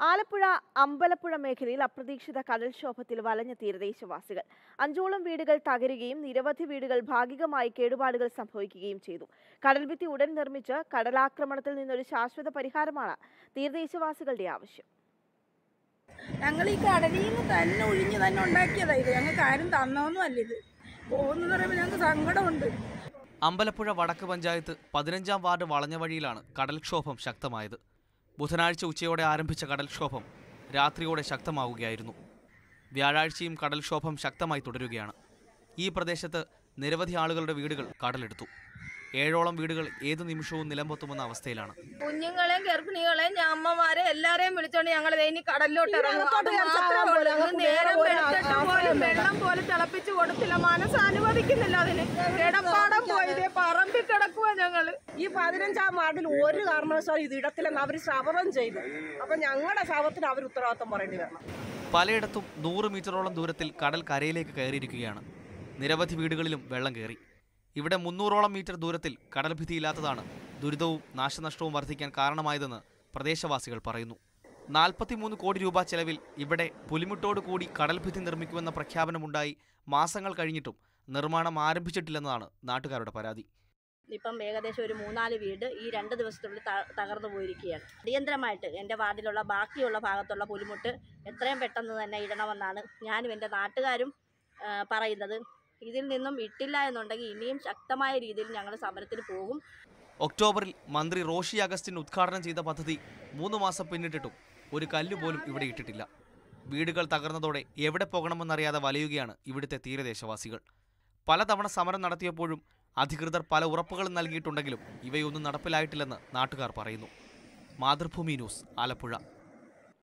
ആലപ്പുഴ അമ്പലപ്പുഴ മേഖലയിൽ അപ്രതീക്ഷിത കടൽക്ഷോഭത്തിൽ വലഞ്ഞ തീരദേശവാസികൾ അഞ്ചോളം വീടുകൾ തകരുകയും നിരവധി വീടുകൾ ഭാഗികമായി കേടുപാടുകൾ സംഭവിക്കുകയും ചെയ്തു കടൽഭിത്തി ഉടൻ നിർമ്മിച്ച് കടലാക്രമണത്തിൽ നിന്നൊരു ശാശ്വത പരിഹാരമാണ് തീരദേശവാസികളുടെ ആവശ്യം ഞങ്ങൾ ഈ കടലിൽ നിന്ന് തന്നെ ഒഴിഞ്ഞ് തന്നെ ഉണ്ടാക്കിയതാ ഇത് ഞങ്ങൾക്ക് ആരും തന്നൊന്നും അല്ല ഇത് പോകുന്നത് പറയുമ്പോൾ ഞങ്ങൾക്ക് സങ്കടമുണ്ട് അമ്പലപ്പുഴ വടക്ക് പഞ്ചായത്ത് പതിനഞ്ചാം വാർഡ് വളഞ്ഞ വഴിയിലാണ് കടൽക്ഷോഭം ശക്തമായത് ബുധനാഴ്ച ഉച്ചയോടെ ആരംഭിച്ച കടൽക്ഷോഭം രാത്രിയോടെ ശക്തമാവുകയായിരുന്നു വ്യാഴാഴ്ചയും കടൽക്ഷോഭം ശക്തമായി തുടരുകയാണ് ഈ പ്രദേശത്ത് നിരവധി ആളുകളുടെ വീടുകൾ കടലെടുത്തു ഏഴോളം വീടുകൾ ഏതു നിമിഷവും നിലംപൊത്തുമെന്ന അവസ്ഥയിലാണ് കുഞ്ഞുങ്ങളെയും ഗർഭിണികളെയും ഞാൻ അമ്മമാരെ എല്ലാരെയും വിളിച്ചോണ്ട് ഞങ്ങൾ ഇനി കടലിലോട്ട് ഇറങ്ങും അത് മാത്രമേ ഉള്ളൂ. ഞങ്ങൾക്ക് നേരം വെളുത്തിട്ട് പോലും വെള്ളം പോലെ തിളപ്പിച്ച് കൊടുത്തില്ല മനസ്സ് അനുവദിക്കുന്നില്ല അതിന് കിടപ്പാടം പോയതേ പറമ്പിൽ കിടക്കുക ഞങ്ങള് ഈ പതിനഞ്ചാം വാർഡിൽ ഒരു കാരണവശാലും ഇത് ഇടത്തില്ലെന്ന് അവർ ശപഥം ചെയ്തു അപ്പൊ ഞങ്ങളുടെ ശവത്തിന് അവർ ഉത്തരവാദിത്വം പറയേണ്ടി വരണം പലയിടത്തും നൂറ് മീറ്ററോളം ദൂരത്തിൽ കടൽ കരയിലേക്ക് കയറിയിരിക്കുകയാണ് നിരവധി വീടുകളിലും വെള്ളം കയറി ഇവിടെ മുന്നൂറോളം മീറ്റർ ദൂരത്തിൽ കടൽഭിത്തിയില്ലാത്തതാണ് ദുരിതവും നാശനഷ്ടവും വർദ്ധിക്കാൻ കാരണമായതെന്ന് പ്രദേശവാസികൾ പറയുന്നു നാൽപ്പത്തിമൂന്ന് കോടി രൂപ ചെലവിൽ ഇവിടെ പുലിമുട്ടോട് കൂടി കടൽഭിത്തി നിർമ്മിക്കുമെന്ന പ്രഖ്യാപനമുണ്ടായി മാസങ്ങൾ കഴിഞ്ഞിട്ടും നിർമ്മാണം ആരംഭിച്ചിട്ടില്ലെന്നതാണ് നാട്ടുകാരുടെ പരാതി ഇപ്പം ഏകദേശം ഒരു മൂന്നാല് വീട് ഈ രണ്ട് ദിവസത്തിനുള്ളിൽ ത- തകർന്നു പോയിരിക്കുകയാണ് അടിയന്തരമായിട്ട് എൻ്റെ വാർഡിലുള്ള ബാക്കിയുള്ള ഭാഗത്തുള്ള പുലിമുട്ട് എത്രയും പെട്ടെന്ന് തന്നെ ഇടണമെന്നാണ് ഞാനും എൻ്റെ നാട്ടുകാരും ആ, പറയുന്നത് ഇതിൽ നിന്നും ഇട്ടില്ല എന്നുണ്ടെങ്കിൽ ഇനിയും ശക്തമായ രീതിയിൽ ഞങ്ങൾ സമരത്തിന് പോകും ഒക്ടോബറിൽ മന്ത്രി റോഷി അഗസ്റ്റിൻ ഉദ്ഘാടനം ചെയ്ത പദ്ധതി മൂന്ന് മാസം പിന്നിട്ടിട്ടും ഒരു കല്ല് പോലും ഇവിടെ ഇട്ടിട്ടില്ല വീടുകൾ തകർന്നതോടെ എവിടെ പോകണമെന്നറിയാതെ വലയുകയാണ് ഇവിടുത്തെ തീരദേശവാസികൾ പലതവണ സമരം നടത്തിയപ്പോഴും അധികൃതർ പല ഉറപ്പുകളും നൽകിയിട്ടുണ്ടെങ്കിലും ഇവയൊന്നും നടപ്പിലായിട്ടില്ലെന്ന് നാട്ടുകാർ പറയുന്നു മാതൃഭൂമി ന്യൂസ് ആലപ്പുഴ